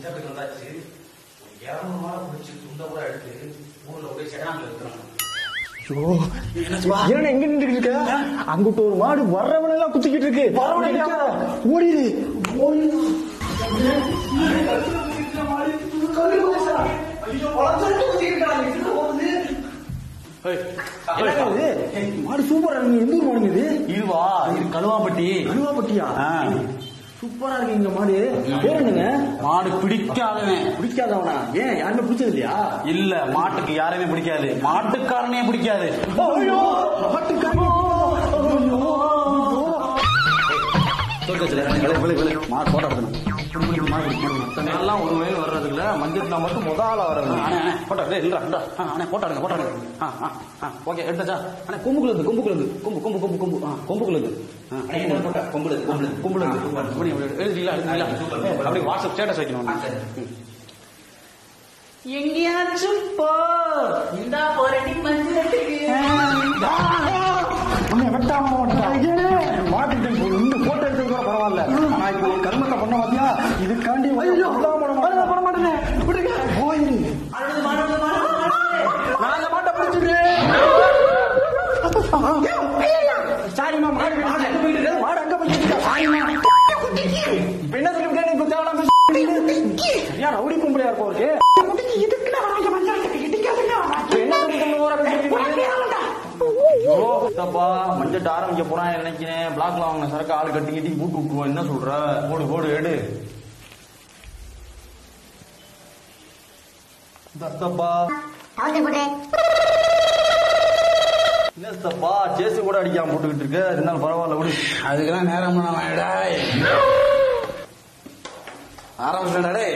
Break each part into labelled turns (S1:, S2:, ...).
S1: பஞ்சாயத்துக்கு வந்தாச்சு ஒரு இரநூறு மாலை பிடிச்சி துண்டை கூட எடுத்து ஊர்ல போய் செடாங்க இருக்கிறாங்க
S2: என்ன எங்க நின்றுட்டு இருக்க அங்கிட்ட ஒரு மாடு வர்றவன எல்லாம் குத்திக்கிட்டு இருக்கு ஓடிடு ஓடிடு என்னது? மாடு சூப்பரா இருக்கு எந்த ஊர் மாடுங்க இது
S1: இதுவா இது கழுவாப்பட்டி
S2: கழுவாப்பட்டியா
S1: ஆ.
S2: சூப்பரா இருக்கு இந்த மாடு பேர் என்னங்க
S1: மாடு பிடிக்காதவன்
S2: பிடிக்காதவனா ஏன் யாருமே பிடிச்சது இல்லையா
S1: இல்ல மாட்டுக்கு யாரையுமே பிடிக்காது மாட்டுக்காரனே பிடிக்காது
S2: ஐயோ மாட்டுக்காரோ ஐயோ
S1: மாடு போட்டோ எடுக்கணும் எல்லாம் ஒரு வயல் வர்றதுல மஞ்சள் மட்டும் முதல்ல வர்றது போட்டோ டேய் இல்லடா இல்லடா ஆ, அண்ணே போட்டோ எடுங்க போட்டோ எடுங்க ஆ ஆ ஆ ஓகே எடுத்தாச்சா அண்ணே கொம்புக்குள்ள இருந்து கொம்புக்குள்ள இருந்து கொம்பு கொம்பு கொம்பு கொம்பு ஆ கொம்புக்குள்ள இருந்து ஆ, கொம்புல இருந்து கொம்புல இருந்து கொம்புல இருந்து அப்படி அப்படி எழுதிங்களா எழுதிங்களா அப்படியே வாட்ஸ்அப் ஸ்டேட்டஸ் வைக்கணும் ம்.
S3: எங்கேயாச்சும் போ இந்த போரடி மஞ்சளுக்கு
S2: உன்னை வெட்டாம மாட்டாங்க. மாட்டிக்கிட்டேன் போய் இன்னும் போட்டோ எடுத்தது கூட பரவாயில்ல ஆனா இப்ப ஒரு கர்மத்தை பண்ண பாத்தியா இதுக்காண்டி வந்து வெட்டாம பண்ண மாட்டேன் விடுங்க போயிரு
S3: அழுது மழுது மழுது
S2: நான் அந்த மாட்டை பிடிச்சிடுறேன் சாரிமா மாடு மாடு அங்க போயிட்டு மாடு அங்க போயிட்டு சாரிமா இப்ப என்ன சொல்லிவிட்டேன் நீ இப்ப தேவையில்லாம பேசி- சரியா ரவுடி கும்பலையா இருக்கும் அவருக்கு இப்ப என்ன சொல்லி ஓர
S1: ஓ தப்பா மஞ்சட்டு ஆரம்பிக்க போறான் நினைக்கிறேன் பிளாக்ல வாங்கின சரக்கு ஆள் கட்டி கட்டி பூட்டு விட்டுருவோம் என்ன சொல்ற போடு போடு எடு தப்பா என்ன தப்பா சேசு கூட அடிக்காம போட்டுக்கிட்டு இருக்க இருந்தாலும் பரவாயில்ல விடு
S4: அதுக்கெல்லாம் நேரம் பண்ண வேண்டாம் ஆரம்பிச்சுடா டேய்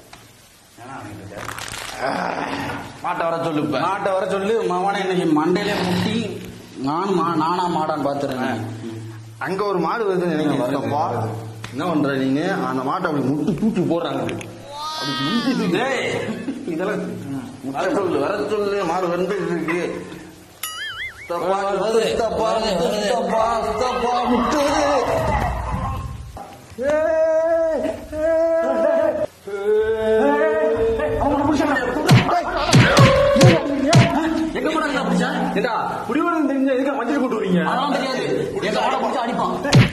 S1: மாட்டை வர சொல்லு இப்ப
S4: நாட்டை வர சொல்லி மவனை இன்னைக்கு மண்டையிலே முட்டி நானும் மா- நானா மாடான்னு பாத்துறேன்
S1: அங்க ஒரு மாடு வருதுன்னு நினைக்கிறேன்
S4: வருது,
S1: தப்பா
S4: வருது.
S1: என்ன பண்ற நீங்க அந்த மாட்டை அப்படி முட்டு தூக்கி போடுறாங்க அப்படி முட்டி
S4: டேய் இதெல்லாம் வர சொல்லு வர சொல்லு மாடு வந்துட்டு இருக்கு தப்பா,
S1: வருது,
S4: தப்பா,
S1: வருது, வருது.
S4: தப்பா, தப்பா, முட்டுது.
S1: எங்க போனாங்க அப்படிச்சா
S2: ஏண்டா குடிவரம் தெரிஞ்ச எதுக்கு மஞ்சள் கூட்டு வரீங்க
S1: அதெல்லாம் தெரியாது எங்க மாடை பிடிச்சி அடிப்பான்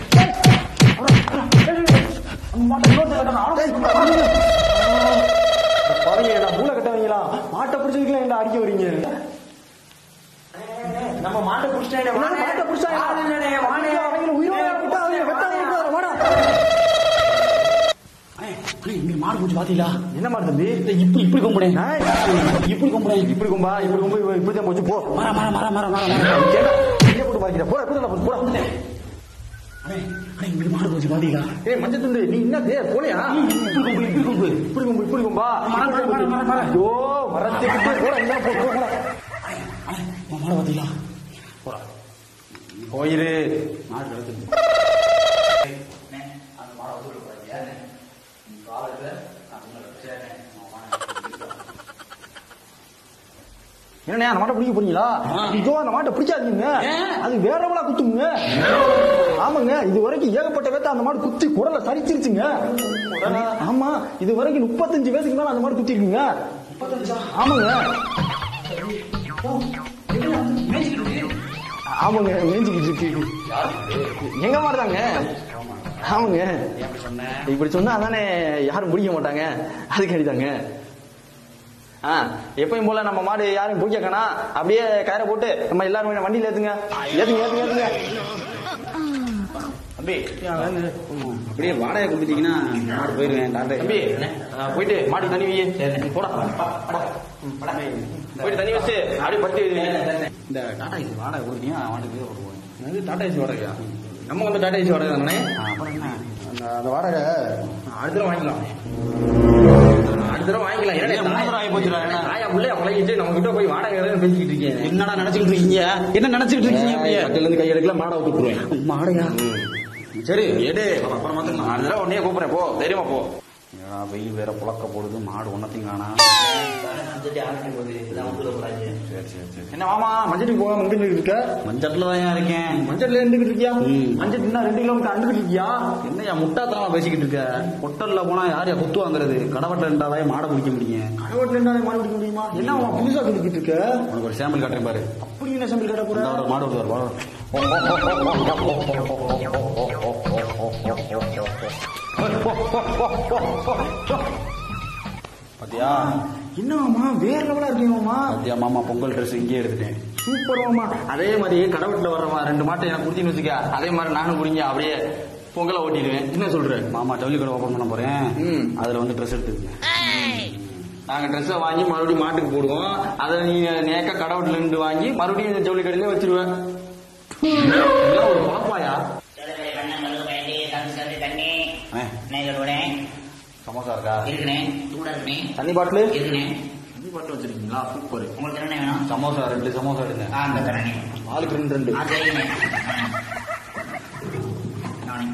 S2: பாருங்க நான் மூளை கட்டவங்களா மாட்டை பிடிச்சதுக்குலாம் என்ன அடிக்க வரீங்க
S3: நம்ம மாட்டை புடிச்சிட்டாங்க
S2: என்ன மாட்டை பிடிச்சாங்க அவங்கள உயிரோட விட்டா அவங்க வெட்டாம விட்டுறாரு, வாடா.
S1: இங்க மாடு பிடிச்சி பாத்தீங்களா
S2: என்ன மாதிரி தம்பி
S1: இப்படி இப்படி கும்பிடேன்
S2: ஆ,
S1: இப்படி கும்பிடேன்
S2: இப்படி கும்பா இப்படி கும்பா இப்படி- இப்படி தான் போச்சு போ
S1: மர மர மர மர மர மர
S2: கேட்டா, எங்க போட்டு பாக்கிற போடா போடா போடா
S1: அண்ணே அண்ணே இங்க மாடு பிடிச்சி பாத்தீங்களா
S2: ஏய் மஞ்சள் துண்டு நீ என்ன தே போலையா
S1: இப்படி கும்பு இப்படி கும்பு
S2: இப்படி கும்பு இப்படி கும்பா
S1: மர, மர, மர, மர, மர.
S2: ஐயோ மரத்தை விட்டு போடா என்ன போ போ, போடா
S1: அண்ணே உன் மாடை பாத்தீங்களா போடா போயிரு மாடு கிடக்குது
S2: என்னண்ணே அந்த மாட்டை பிடிக்க போறீங்களா ஐயோ அந்த மாட்டை பிடிக்காதீங்க
S1: ஏன்?
S2: அது வேறவளா குத்துங்க ஆமாங்க இது வரைக்கும் ஏகப்பட்ட வேத்த அந்த மாடு குத்தி குடலை சரிச்சிருச்சுங்க ஆமா இது வரைக்கும் முப்பத்தஞ்சு வயசுக்கு மேல அந்த மாடு குத்தி இருக்குங்க ஆமாங்க ஆமாங்க மேய்ஞ்சிக்கிட்டு இருக்கு எங்க மாடு தாங்க ஆமாங்க இப்படி சொன்னா அதானே யாரும் பிடிக்க மாட்டாங்க அதுக்காடி தாங்க ஆ எப்பயும் போல நம்ம மாடு யாரும் பிடிக்கக்கணா அப்படியே கயிறை போட்டு நம்ம எல்லாரும் வண்டியில ஏத்துங்க ஏத்துங்க ஏத்துங்க ஏத்துங்க
S1: தம்பி
S4: அப்படியே வாடகை கொடுத்துட்டீங்கன்னா மாடு போயிருவேன் டாக்டர்
S1: தம்பி ஆ, போயிட்டு மாடி தண்ணி வை போடா போடா. போயிட்டு தண்ணி வச்சு அப்படியே பட்டி
S4: இந்த டாடா ஏசி வாடகை கொடுத்தீங்கன்னா வாடகை போடுவோம்
S1: அது டாடா ஏசி வாடகையா நம்ம வந்து டாடா ஏசி வாடகை தானே
S4: அப்புறம் என்ன
S1: அந்த அந்த வாடகை அடுத்த தடவை வாங்கிக்கலாம் அடுத்த தடவை வாங்கிக்கலாம்
S4: ஏன் மூணு தடவை ஆகி போச்சுடா, என்ன?
S1: ஆயா உள்ளே பழகிட்டு நம்ம கிட்ட போய் வாடகை வேற பேசிக்கிட்டு இருக்கேன்
S4: என்னடா நினைச்சுக்கிட்டு இருக்கீங்க என்ன நினைச்சுக்கிட்டு இருக்கீங்க அப்படியே
S1: கட்டில இருந்து கையெடுக்கல மாடை விட்டுருவேன்
S4: மாடையா
S1: சரி எடு அப்புறம் மாத்திக்கலாம் அடுத்த தடவை உடனே கூப்பிடுறேன் போ தைரியமா போ ஏடா வெயில் வேற புழக்க போடுது மாடு ஒன்னத்தையும் காணா
S3: வந்துட்டு ஆரம்பிக்க போகுது இதான் உள்ள போறாங்க
S1: சரி சரி சரி
S2: என்ன மாமா மஞ்சட்டுக்கு போகாம எங்க இருக்க
S1: மஞ்சட்டில் தான் இருக்கேன்
S2: மஞ்சட்ல இருந்துகிட்டு இருக்கியா
S1: ம்.
S2: மஞ்சள் இன்னும் ரெண்டு கிலோமீட்டர் அண்டுகிட்டு இருக்கியா
S1: என்னையா முட்டாத்தனமா பேசிக்கிட்டு இருக்க ஹோட்டல்ல போனா யார் யா குத்து வாங்குறது கடவட்டில் இருந்தாதான் மாடை பிடிக்க முடியும்
S2: கடவுட்ல இருந்தாலே மாடு பிடிக்க முடியுமா என்ன மாமா புதுசா சொல்லிக்கிட்டு இருக்க
S1: உனக்கு ஒரு சாம்பிள் காட்டுறேன் பாரு
S2: அப்படி என்ன சம்பளம் கேட்ட போற
S1: இந்த ஒரு மாடு வருவார் வாழ பாத்தியா
S2: என்ன மாமா வேற லெவலா இருக்கீங்க மாமா
S1: பாத்தியா மாமா பொங்கல் ட்ரெஸ் இங்கேயே எடுத்துட்டேன்
S2: சூப்பர் மாமா அதே மாதிரி கடவுட்ல வர்றமா ரெண்டு மாட்டை எனக்கு குடுத்தின்னு வச்சுக்க அதே மாதிரி நானும் குடிங்க அப்படியே பொங்கலை ஓட்டிடுவேன் என்ன சொல்ற
S1: மாமா ஜவுளி கடை ஓபன் பண்ண போறேன்
S2: ம்.
S1: அதுல வந்து ட்ரெஸ் எடுத்துக்கங்க
S2: நாங்க ட்ரெஸ்ஸை வாங்கி மறுபடியும் மாட்டுக்கு போடுவோம் அதை நீ நேக்க கடவுட்ல இருந்து வாங்கி மறுபடியும் இந்த ஜவுளி கடையில வச்சிருவேன் இதெல்லாம் ஒரு குழப்பாயா
S3: தலைவரை கண்ணன் மருந்து பயண்டி தண்ணி தண்ணி
S1: அண்ணே,
S3: நெய்களோட
S1: சமோசா இருக்கா
S3: இருக்குனே சூடா இருக்குனே
S2: தண்ணி பாட்டிலு
S3: இருக்குனே
S2: தண்ணி பாட்டில் வச்சிருக்கீங்களா சூப்பர்
S3: உங்களுக்கு என்ன வேணும்
S1: சமோசா ரெண்டு சமோசா எடுங்க
S3: ஆ இந்த தரணி
S2: ஆளுக்கு ரெண்டு ரெண்டு
S3: ஆ சரிங்க நானே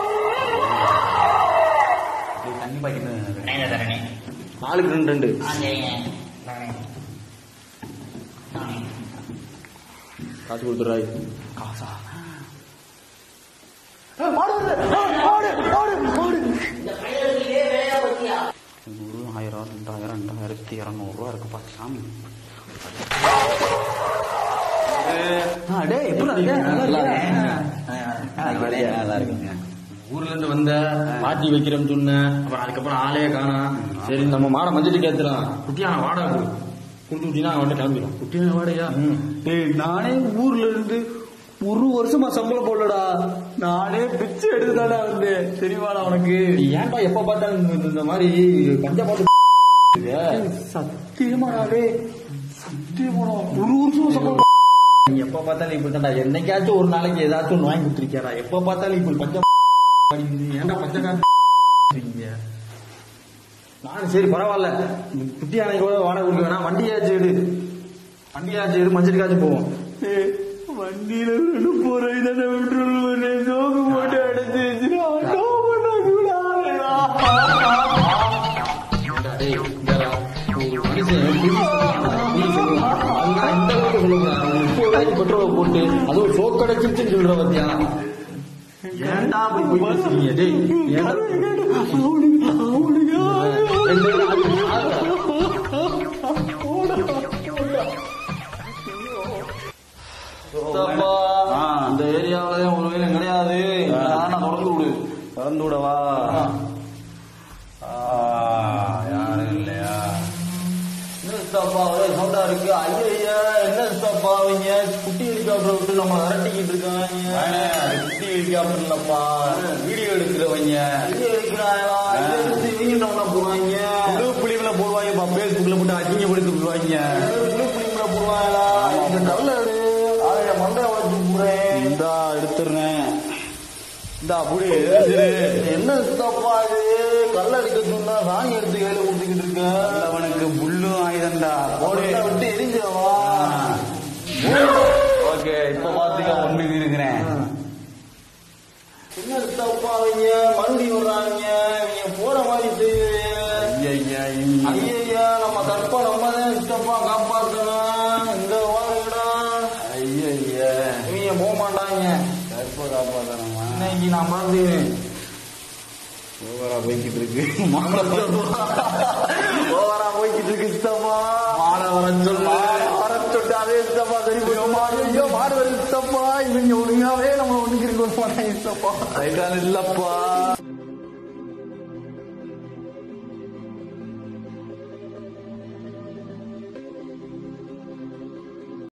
S1: இது தண்ணி பாக்கெட்
S3: நெய்ல தரணி
S2: ஆளுக்கு ரெண்டு ரெண்டு
S3: ஆ சரிங்க நானே நானே
S2: காசு கொடுத்துறாய்
S1: காசா
S3: இந்த பையனுக்கு வேலையா பத்தியா
S1: நூறு ஆயிரம் ரெண்டாயிரம் ரெண்டாயிரத்தி இரநூறுவா இருக்குப்பா சாமி
S2: டேய் எப்படி இருக்க? நல்லா இருக்கியா?
S1: நல்லா இருக்குங்க
S2: ஊர்ல இருந்து வந்த பாட்டி வைக்கிறேன்னு சொன்னேன் அப்புறம் அதுக்கப்புறம் ஆளே காணோம் சரி நம்ம மாடை மஞ்சட்டு கேத்துலாம் குட்டியான வாடகை கொடு கொடுத்து விட்டீங்கன்னா அவன் கிளம்பிடும்
S1: குட்டியான வாடையா ஏய் நானே ஊர்ல இருந்து ஒரு வருஷமா சம்பளம் போடலடா நானே பிச்சை எடுத்துதாடா வந்தேன் தெரியுமாடா உனக்கு
S2: நீ ஏன்டா எப்ப பார்த்தாலும் இந்த- இந்த மாதிரி பஞ்ச பாட்டு
S1: சத்தியமாடா டேய் சத்தியமாடா ஒரு வருஷம் சம்பளம்
S2: நீ எப்ப பார்த்தாலும் இப்படி தான்டா என்னைக்காச்சும் ஒரு நாளைக்கு ஏதாச்சும் ஒண்ணு வாங்கி கொடுத்துருக்கியாடா எப்ப பார்த்தாலும் இப்படி பஞ்ச பாடிக்கிட்டு ஏன்டா பஞ்சக்கார நானும் சரி பரவாயில்ல குட்டி யானைக்கு கூட வாடகை கொடுக்க வேணாம் வண்டியாச்சும் எடு வண்டியாச்சும் எடு மஞ்சளுக்காச்சும் போவோம்
S1: ஏய், வண்டியில விட்டு போறேன் இதை விட்டு சோகு போட்டு அடைச்சு
S2: ஏண்டா டேய், இந்தாடா, ஒரு மனுஷன் எப்படி நீ சொல்லுவா, அவங்க இந்த அளவுக்கு சொல்லுவாங்க. அவன் முப்பது ரூபாய்க்கு பெட்ரோலை போட்டு அதுவும் சோக்கு அடைச்சிருச்சுன்னு சொல்ற பாத்தியா ஏன்டா அப்படி போய் பேசுறீங்க டேய் ஏன்டா ரெண்டு பேரும் ஆளு- ஆளுடா. சித்தப்பா,
S1: ஆ.
S2: இந்த ஏரியாவில ஒரு வேலையும் கிடையாது ஆனா தொடர்ந்து விடு
S1: திறந்து விடவா ஆ, யாரும் இல்லையா
S2: என்ன சித்தப்பா ஒரே சவுண்டா இருக்கு ஐயா என்ன சித்தப்பா அவங்க குட்டி ஹெலிகாப்டர் விட்டு நம்ம விரட்டிக்கிட்டு இருக்காங்க
S1: வேணே, அது குட்டி ஹெலிகாப்டர் இல்லப்பா வீடியோ எடுக்கிறவங்க
S2: இது எடுக்கிறாங்களா இதை எடுத்து இவங்க என்ன போவாங்க
S1: புழு புலிகளை போடுவாங்கப்பா பேஸ்புக்ல போட்டு அசிங்கப்படுத்தி விடுவாங்க
S2: புளு புளிங்கள போடுவாங்களா இந்த கல்ல எடு அதை மண்டை உழைச்சு போறேன்
S1: இந்தா எடுத்துறேன் இந்தா புடி எடுத்துரு
S2: என்ன சித்தப்பா இது கல்ல அடிக்க சொன்னா சாணி எடுத்து கையில கொடுத்துக்கிட்டு இருக்கேன்
S1: அவனுக்கு புல்லும் ஆயுதண்டா போடு
S2: மண்டை விட்டு எரிஞ்சவா
S1: ஓகே இப்ப பாத்துக்க ஒண்ணுக்கு இருக்கிறேன்
S2: என்ன சித்தப்பா அவங்க மறுபடியும் விடுறாங்க இவங்க போற மாதிரி செய்யுது
S1: ஐயா
S2: ஐயா நம்ம கற்பா நம்ம தான் சித்தப்பா காப்பாத்தணும் இந்த வாரடா
S1: ஐயா
S2: இவங்க போக மாட்டாங்க
S1: கற்ப காப்பாத்தனமா
S2: இன்னைக்கு நான் மறந்து
S1: ஓவரா போய்கிட்டு இருக்கு
S2: ஓவரா போய்கிட்டு இருக்கு சித்தப்பா
S1: மாட வர சொல்லு
S2: வர சொல்லிட்டு அதே சித்தப்பா சரி போயிடுமா ஐயோ மாடு வருது சித்தப்பா இவங்க ஒழுங்காவே நம்ம ஒண்ணுக்கு இருக்க மாட்டாங்க சித்தப்பா
S1: ரைட்டான இல்லப்பா